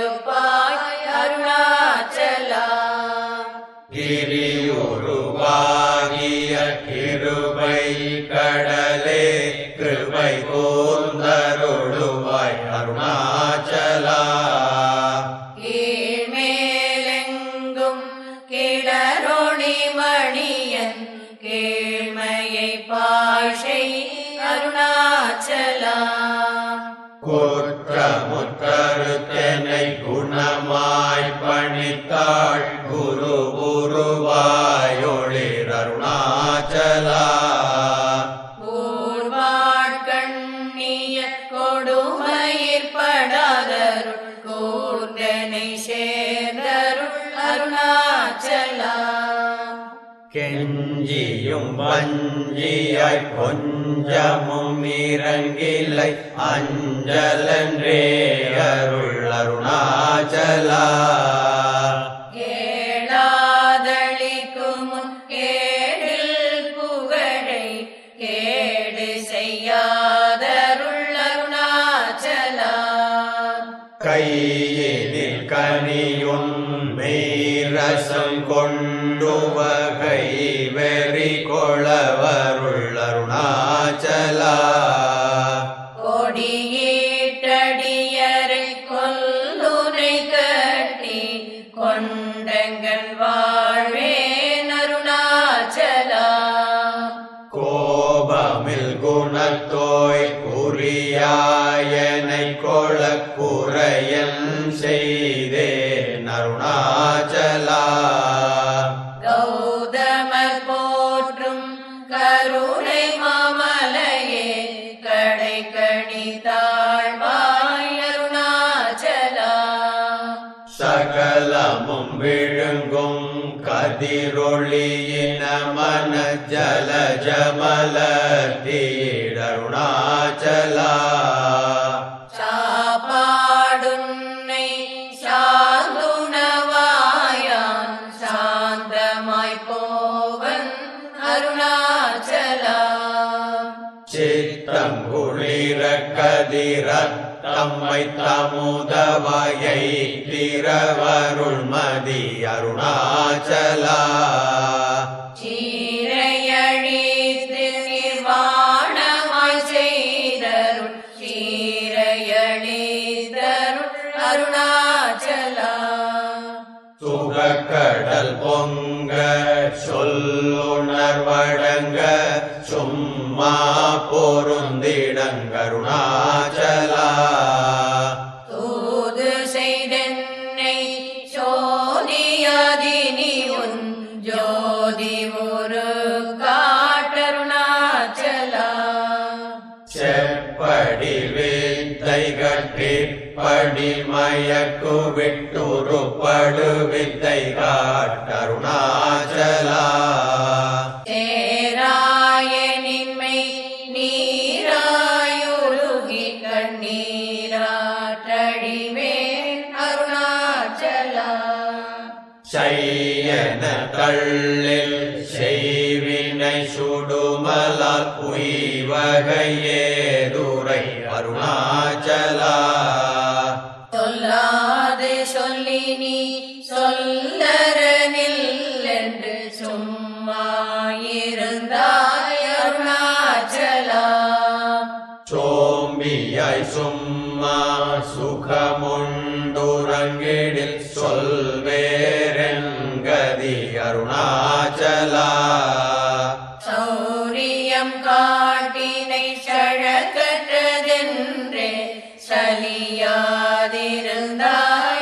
இருப்பாய் அருணாச்சலா கிரியுருவாகிய கிருபை கடலே கிருபை கூர்ந்தருளுவாய் அருணாச்சலா கீழ்மேலெங்கும் கிளரொளி மணியன் கீழ்மையை பாஷை அருணாச்சலா குற்றமுற்றருத்தனை குணமாய் பணித்தாள் குரு உருவாயொளிர் அருணாச்சலா கூர்வாட்கண்ணிய கொடுமயிர் படாதருள் கூர்ந்தனை சேர்ந்தருள் அருணாச்சலா கெஞ்சியும் வஞ்சியாய் கொஞ்சமும் இறங்கிலை அஞ்சலன்றே அருள் அருணாச்சலா கேளாதளிக்கும் கேடில் புகழை கேடு செய்யாதருள் அருணாச்சலா கையினில் கனியுன் மெய்ரசம் கொண்டு வகை வெறி கொளவருள் அருணாச்சலா கொடியீட்டடியரை கொல்லுனை கட்டி கொண்டங்கள் வாழ்வேன் அருணாச்சலா கோபமில் குணத்தோய் குறியாயனை கொள குறையன் செய்தேன் அருணாச்சலா கௌதமர் போற்றும் கருணை மாமலையே கடை கணி தாழ்வாய் அருணாச்சலா சகலமும் விழுங்கும் கதிரொளியின மன ஜல ஜமல தீடருணாச்சலா சாப்பாடுன்னை சாந்துணவாயான் சாந்தமாய் போவன் அருணாச்சலா சித்தம் குளிர கதிரத்தம்மை தமுதவயை திரவருள் மதி அருணாச்சலா சீரையழித்து நிர்வாணமாய் செய்தருள் சீரையழிதருள் அருணாச்சலா சுகக்கடல் பொங்க சொல்லுணர்வடங்க சும்மா பொருந்திடங்கருணாச்சலா தூது செய்தென்னை சோதியாதினி உன் ஜோதி ஒரு காட்டருணாச்சலா செப்படி வித்தை கட்டிப்படி மயக்கு விட்டுரு படு வித்தை காட்டருணாச்சலா சேராயனின்மை நீராயுருகி கண்ணீராற்றடிவேன் அருணாச்சலா செய்யன தள்ளில் செய்வினை சுடுமலால் உய்வகையேதுரை அருணாச்சலா சொல்லாது சொல்லி நீ சொல்லரனில் என்று சும்மாயிருந்தாய் அருணாச்சலா சோம்பியாய் சும்மா சுகமுண்டுறங்கிடில் சொல்வேரெங்கதி அருணாச்சலா சௌரியம் காட்டினை சழக்கற்றதென்றே சலியாதிருந்தாய்